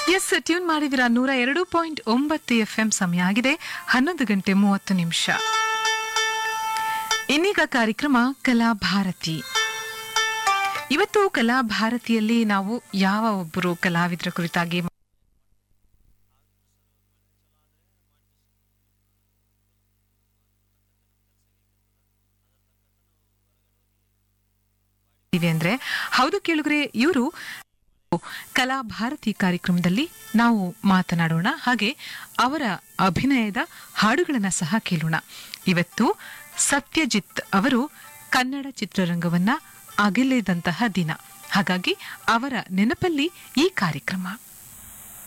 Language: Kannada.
ಎಸ್ ಟ್ಯೂನ್ ಮಾಡಿದಿರ ನೂರ ಎರಡು ಪಾಯಿಂಟ್ ಒಂಬತ್ತು ಎಫ್ ಎಂ ಸಮಯ ಆಗಿದೆ ಹನ್ನೊಂದು ಗಂಟೆ ಮೂವತ್ತು ನಿಮಿಷ ಇನ್ನೀಗ ಕಾರ್ಯಕ್ರಮ ಕಲಾಭಾರತಿ ಇವತ್ತು ಕಲಾಭಾರತಿಯಲ್ಲಿ ನಾವು ಯಾವ ಒಬ್ಬರು ಕಲಾವಿದರ ಕುರಿತಾಗಿ ಇವೆ ಅಂದ್ರೆ ಹೌದು ಕೇಳಿದ್ರೆ ಇವರು ಕಲಾ ಭಾರತಿ ಕಾರ್ಯಕ್ರಮದಲ್ಲಿ ನಾವು ಮಾತನಾಡೋಣ ಹಾಗೆ ಅವರ ಅಭಿನಯದ ಹಾಡುಗಳನ್ನ ಸಹ ಕೇಳೋಣ ಇವತ್ತು ಸತ್ಯಜಿತ್ ಅವರು ಕನ್ನಡ ಚಿತ್ರರಂಗವನ್ನ ಅಗಲಿದಂತಹ ದಿನ ಹಾಗಾಗಿ ಅವರ ನೆನಪಲ್ಲಿ ಈ ಕಾರ್ಯಕ್ರಮ